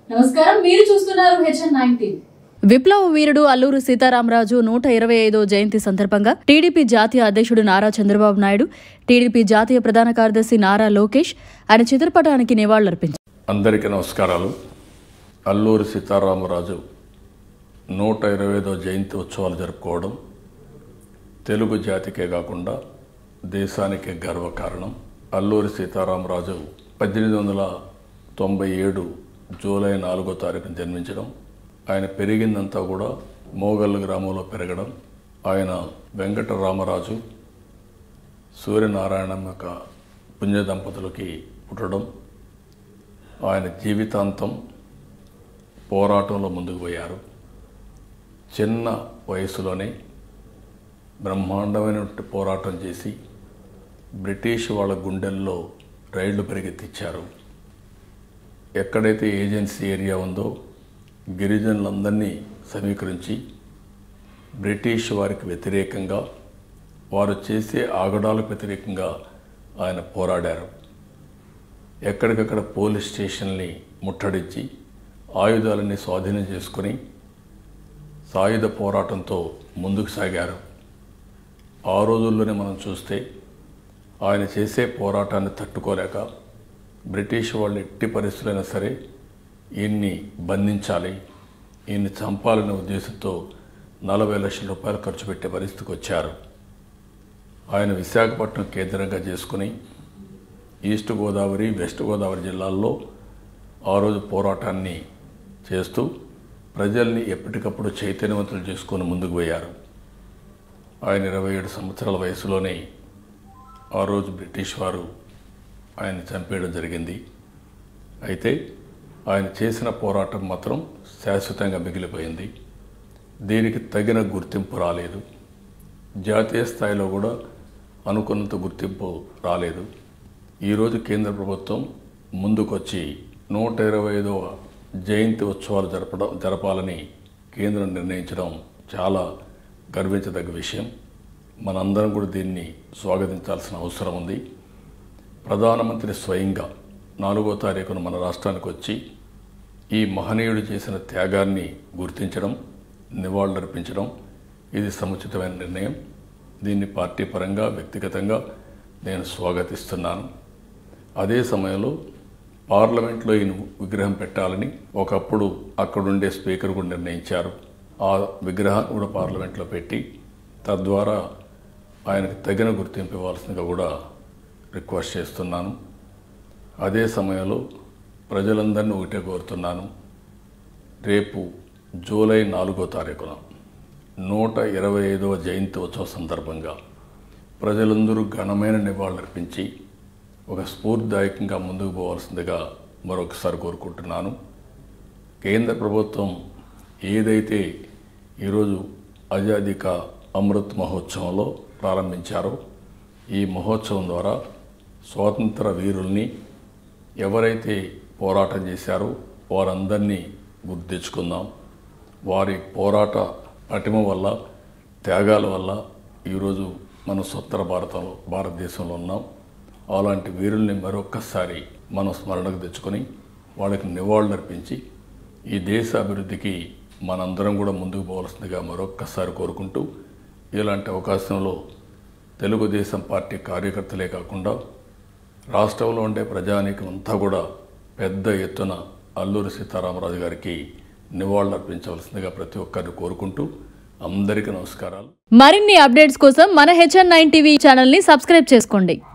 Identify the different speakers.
Speaker 1: నమస్కారం మీరు చూస్తున్నారు హెచ్ఎన్ నైన్ టీవీ
Speaker 2: విప్లవ వీరుడు అల్లూరు సీతారామరాజు నూట ఇరవై ఐదో జయంతి సందర్భంగా టీడీపీ జాతీయ అధ్యక్షుడు నారా చంద్రబాబు నాయుడు టీడీపీ జాతీయ ప్రధాన కార్యదర్శి నారా లోకేష్ ఆయన చిత్రపటానికి నివాళులర్పించారు
Speaker 3: అందరికీ నమస్కారాలు అల్లూరి సీతారామరాజు నూట ఇరవై ఐదో జయంతి ఉత్సవాలు జరుపుకోవడం తెలుగు జాతికే కాకుండా దేశానికే గర్వకారణం అల్లూరి సీతారామరాజు పద్దెనిమిది వందల తొంభై ఏడు జూలై నాలుగో తారీఖున జన్మించడం ఆయన పెరిగిందంతా కూడా మోగల్ గ్రామంలో పెరగడం ఆయన వెంకట రామరాజు సూర్యనారాయణ యొక్క పుణ్య దంపతులకి పుట్టడం ఆయన జీవితాంతం పోరాటంలో ముందుకు పోయారు చిన్న వయసులోనే బ్రహ్మాండమైనటువంటి పోరాటం చేసి బ్రిటిష్ వాళ్ళ గుండెల్లో రైళ్లు పరిగెత్తించారు ఎక్కడైతే ఏజెన్సీ ఏరియా ఉందో గిరిజనులందరినీ సమీకరించి బ్రిటిష్ వారికి వ్యతిరేకంగా వారు చేసే ఆగడాలకు వ్యతిరేకంగా ఆయన పోరాడారు ఎక్కడికక్కడ పోలీస్ స్టేషన్ని ముట్టడించి ఆయుధాలని స్వాధీనం చేసుకొని సాయుధ పోరాటంతో ముందుకు సాగారు ఆ రోజుల్లోనే మనం చూస్తే ఆయన చేసే పోరాటాన్ని తట్టుకోలేక బ్రిటిష్ వాళ్ళు ఎట్టి పరిస్థితులైనా సరే ఈయన్ని బంధించాలి ఈయన్ని చంపాలనే ఉద్దేశంతో నలభై లక్షల రూపాయలు ఖర్చు పెట్టే పరిస్థితికి వచ్చారు ఆయన విశాఖపట్నం కేంద్రంగా చేసుకుని ఈస్ట్ గోదావరి వెస్ట్ గోదావరి జిల్లాల్లో ఆ రోజు పోరాటాన్ని చేస్తూ ప్రజల్ని ఎప్పటికప్పుడు చైతన్యవంతులు చేసుకొని ముందుకు పోయారు ఆయన ఇరవై ఏడు సంవత్సరాల వయసులోనే ఆ రోజు బ్రిటిష్ వారు ఆయన చంపేయడం జరిగింది అయితే ఆయన చేసిన పోరాటం మాత్రం శాశ్వతంగా మిగిలిపోయింది దీనికి తగిన గుర్తింపు రాలేదు జాతీయ స్థాయిలో కూడా అనుకున్నంత గుర్తింపు రాలేదు ఈరోజు కేంద్ర ప్రభుత్వం ముందుకొచ్చి నూట ఇరవై ఐదవ జయంతి ఉత్సవాలు జరపడం జరపాలని కేంద్రం నిర్ణయించడం చాలా గర్వించదగ్గ విషయం మనందరం కూడా దీన్ని స్వాగతించాల్సిన అవసరం ఉంది ప్రధానమంత్రి స్వయంగా నాలుగో తారీఖున మన రాష్ట్రానికి వచ్చి ఈ మహనీయుడు చేసిన త్యాగాన్ని గుర్తించడం నివాళులర్పించడం ఇది సముచితమైన నిర్ణయం దీన్ని పార్టీ పరంగా వ్యక్తిగతంగా నేను స్వాగతిస్తున్నాను అదే సమయంలో పార్లమెంట్లో ఈయన విగ్రహం పెట్టాలని ఒకప్పుడు అక్కడుండే స్పీకర్ కూడా నిర్ణయించారు ఆ విగ్రహాన్ని కూడా పార్లమెంట్లో పెట్టి తద్వారా ఆయనకు తగిన గుర్తింపు ఇవ్వాల్సిందిగా కూడా రిక్వెస్ట్ చేస్తున్నాను అదే సమయంలో ప్రజలందరినీ ఒకటే కోరుతున్నాను రేపు జూలై నాలుగో తారీఖున నూట ఇరవై ఐదవ జయంతి ఉత్సవ సందర్భంగా ప్రజలందరూ ఘనమైన నివాళులర్పించి ఒక స్ఫూర్తిదాయకంగా ముందుకు పోవాల్సిందిగా మరొకసారి కోరుకుంటున్నాను కేంద్ర ప్రభుత్వం ఏదైతే ఈరోజు ఆజాదీ కా అమృత్ మహోత్సవంలో ప్రారంభించారో ఈ మహోత్సవం ద్వారా స్వాతంత్ర వీరుల్ని ఎవరైతే పోరాటం చేశారో వారందరినీ గుర్తు తెచ్చుకుందాం వారి పోరాట పటిమ వల్ల త్యాగాల వల్ల ఈరోజు మనం స్వతంత్ర భారతంలో భారతదేశంలో ఉన్నాం అలాంటి వీరుల్ని మరొక్కసారి మనం స్మరణకు తెచ్చుకొని వాళ్ళకి నివాళులర్పించి ఈ దేశ అభివృద్ధికి మనందరం కూడా ముందుకు పోవాల్సిందిగా మరొక్కసారి కోరుకుంటూ ఇలాంటి అవకాశంలో తెలుగుదేశం పార్టీ కార్యకర్తలే కాకుండా రాష్ట్రంలో ఉండే ప్రజానీకం అంతా కూడా పెద్ద ఎత్తున అల్లూరి సీతారామరాజు గారికి నివాళులర్పించవలసిందిగా ప్రతి ఒక్కరిని కోరుకుంటూ అందరికీ నమస్కారాలు
Speaker 2: మరిన్ని అప్డేట్స్ కోసం మన హెచ్ఎన్ నైన్ టీవీ ఛానల్ ని సబ్స్క్రైబ్ చేసుకోండి